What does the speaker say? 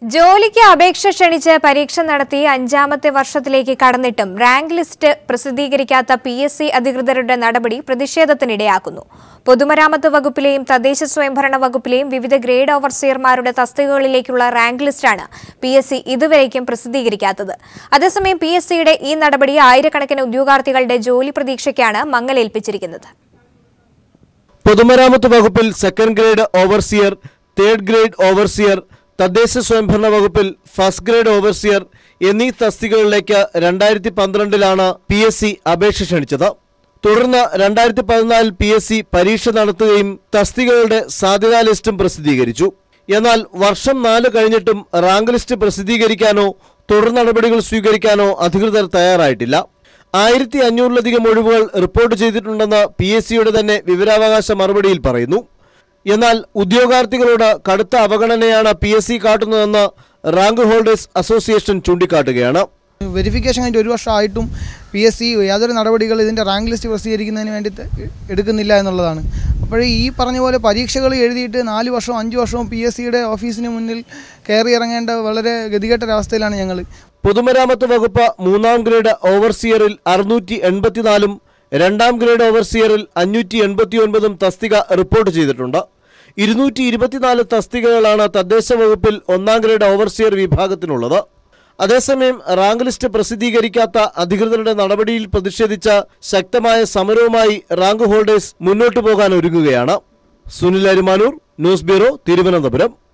ജോലിക്ക് അപേക്ഷ ക്ഷണിച്ച് പരീക്ഷ നടത്തി അഞ്ചാമത്തെ വർഷത്തിലേക്ക് കടന്നിട്ടും റാങ്ക് ലിസ്റ്റ് പ്രസിദ്ധീകരിക്കാത്ത പി എസ് സി അധികൃതരുടെ നടപടി പ്രതിഷേധത്തിനിടയാക്കുന്നു പൊതുമരാമത്ത് വകുപ്പിലെയും തദ്ദേശ സ്വയംഭരണ വകുപ്പിലെയും വിവിധ ഗ്രേഡ് ഓവർസിയർമാരുടെ തസ്തികകളിലേക്കുള്ള റാങ്ക് ലിസ്റ്റാണ് പി എസ് സി ഇതുവരേക്കും പ്രസിദ്ധീകരിക്കാത്തത് അതേസമയം പി എസ് സിയുടെ ഈ നടപടി ആയിരക്കണക്കിന് ഉദ്യോഗാർത്ഥികളുടെ ജോലി പ്രതീക്ഷയ്ക്കാണ് മങ്ങലേൽപ്പിച്ചിരിക്കുന്നത് പൊതുമരാമത്ത് വകുപ്പിൽ second grade overseer third grade overseer തദ്ദേശ സ്വയംഭരണ വകുപ്പിൽ ഫസ്റ്റ് ഗ്രേഡ് ഓവർസിയർ എന്നീ തസ്തികകളിലേക്ക് രണ്ടായിരത്തി പന്ത്രണ്ടിലാണ് പി എസ് സി അപേക്ഷ ക്ഷണിച്ചത് തുടർന്ന് രണ്ടായിരത്തി പതിനാലിൽ പി എസ് സി പരീക്ഷ നടത്തുകയും തസ്തികകളുടെ സാധ്യതാ ലിസ്റ്റും പ്രസിദ്ധീകരിച്ചു എന്നാൽ വർഷം നാല് കഴിഞ്ഞിട്ടും റാങ്ക് ലിസ്റ്റ് പ്രസിദ്ധീകരിക്കാനോ തുടർ നടപടികൾ സ്വീകരിക്കാനോ അധികൃതർ തയ്യാറായിട്ടില്ല ആയിരത്തി അഞ്ഞൂറിലധികം ഒഴിവുകൾ റിപ്പോർട്ട് ചെയ്തിട്ടുണ്ടെന്ന് പി എസ് സിയുടെ തന്നെ വിവരാവകാശ മറുപടിയിൽ പറയുന്നു എന്നാൽ ഉദ്യോഗാർത്ഥികളോട് കടുത്ത അവഗണനയാണ് പി എസ് സി കാട്ടുന്നതെന്ന് റാങ്ക് ഹോൾഡേഴ്സ് അസോസിയേഷൻ ചൂണ്ടിക്കാട്ടുകയാണ് വെരിഫിക്കേഷൻ കഴിഞ്ഞിട്ട് ഒരു വർഷമായിട്ടും പി എസ് സി യാതൊരു നടപടികൾ ഇതിൻ്റെ റാങ്ക് ലിസ്റ്റ് പ്രസിദ്ധീകരിക്കുന്നതിന് വേണ്ടി ത- എടുക്കുന്നില്ല എന്നുള്ളതാണ് അപ്പോൾ ഈ പറഞ്ഞ പോലെ പരീക്ഷകൾ എഴുതിയിട്ട് നാല് വർഷവും അഞ്ച് വർഷവും പി എസ് സിയുടെ ഓഫീസിന് മുന്നിൽ കയറി ഇറങ്ങേണ്ട വളരെ ഗതികെട്ടൊരവസ്ഥയിലാണ് ഞങ്ങൾ പൊതുമരാമത്ത് വകുപ്പ് മൂന്നാം ഗ്രേഡ് ഓവർസിയറിൽ അറുന്നൂറ്റി എൺപത്തിനാലും രണ്ടാം ഗ്രേഡ് ഓവർസിയറിൽ അഞ്ഞൂറ്റി എൺപത്തി ഒൻപതും തസ്തിക റിപ്പോർട്ട് ചെയ്തിട്ടുണ്ട് ഇരുന്നൂറ്റി ഇരുപത്തിനാല് തസ്തികകളാണ് തദ്ദേശ വകുപ്പിൽ ഒന്നാം ഗ്രേഡ് ഓവർസിയർ വിഭാഗത്തിനുള്ളത് അതേസമയം റാങ്ക് ലിസ്റ്റ് പ്രസിദ്ധീകരിക്കാത്ത അധികൃതരുടെ നടപടിയിൽ പ്രതിഷേധിച്ച ശക്തമായ സമരവുമായി റാങ്ക് ഹോൾഡേഴ്സ് മുന്നോട്ടു പോകാൻ ഒരുങ്ങുകയാണ് സുനിൽ അരിമാനൂർ ന്യൂസ് ബ്യൂറോ തിരുവനന്തപുരം